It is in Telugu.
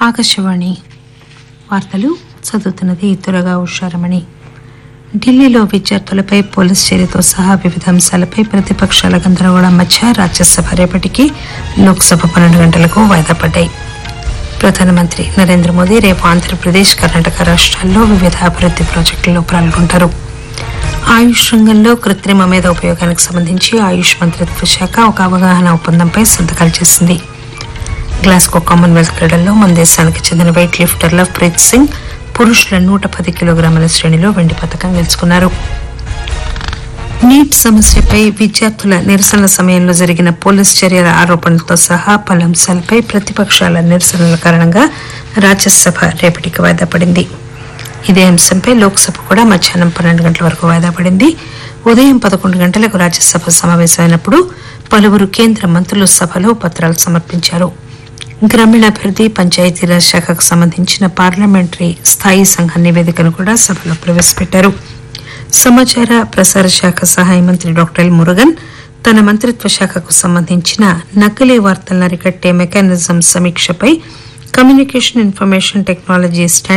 ఆకాశవాణి వార్తలు చదువుతున్నది త్వరగా ఉషారమణి ఢిల్లీలో విద్యార్థులపై పోలీస్ చర్యతో సహా వివిధ అంశాలపై ప్రతిపక్షాల గందరగోళం మధ్య రాజ్యసభ రేపటికి లోక్సభ పన్నెండు గంటలకు వాయిదా పడ్డాయి ప్రధానమంత్రి నరేంద్ర మోదీ రేపు ఆంధ్రప్రదేశ్ కర్ణాటక రాష్ట్రాల్లో వివిధ అభివృద్ది ప్రాజెక్టుల్లో పాల్గొంటారు ఆయుష్ రంగంలో కృత్రిమ మేధ ఉపయోగానికి సంబంధించి ఆయుష్ మంత్రిత్వ శాఖ ఒక అవగాహన ఒప్పందంపై సంతకాలు చేసింది గ్లాస్గో కామన్వెల్త్ క్రీడల్లో మన దేశానికి చెందిన weight lifter Lovepreet Singh పురుషుల నూట పది కిలోగ్రాముల శ్రేణిలో వెండి పథకం గెలుచుకున్నారు నీట్ సమస్యపై విద్యార్థుల నిరసనల సమయంలో జరిగిన పోలీస్ చర్యల ఆరోపణలతో సహా పలు అంశాలపై ప్రతిపక్షాల నిరసనల కారణంగా రాజ్యసభ రేపటికి వాయిదా పడింది ఇదే అంశంపై లోక్సభ కూడా మధ్యాహ్నం పన్నెండు గంటల వరకు వాయిదా పడింది ఉదయం పదకొండు గంటలకు రాజ్యసభ సమావేశమైనప్పుడు పలువురు కేంద్ర మంత్రులు సభలో పత్రాలు సమర్పించారు గ్రామీణాభివృద్ది పంచాయతీరాజ్ శాఖకు సంబంధించిన పార్లమెంటరీ స్థాయి సంఘ నివేదికను కూడా సభలో ప్రవేశపెట్టారు సమాచార ప్రసార శాఖ సహాయ మంత్రి డాక్టర్ ఎల్ మురుగన్ తన మంత్రిత్వ శాఖకు సంబంధించిన నకిలీ వార్తలను అరికట్టే మెకానిజం సమీక్షపై కమ్యూనికేషన్ ఇన్ఫర్మేషన్ టెక్నాలజీ స్టాండ్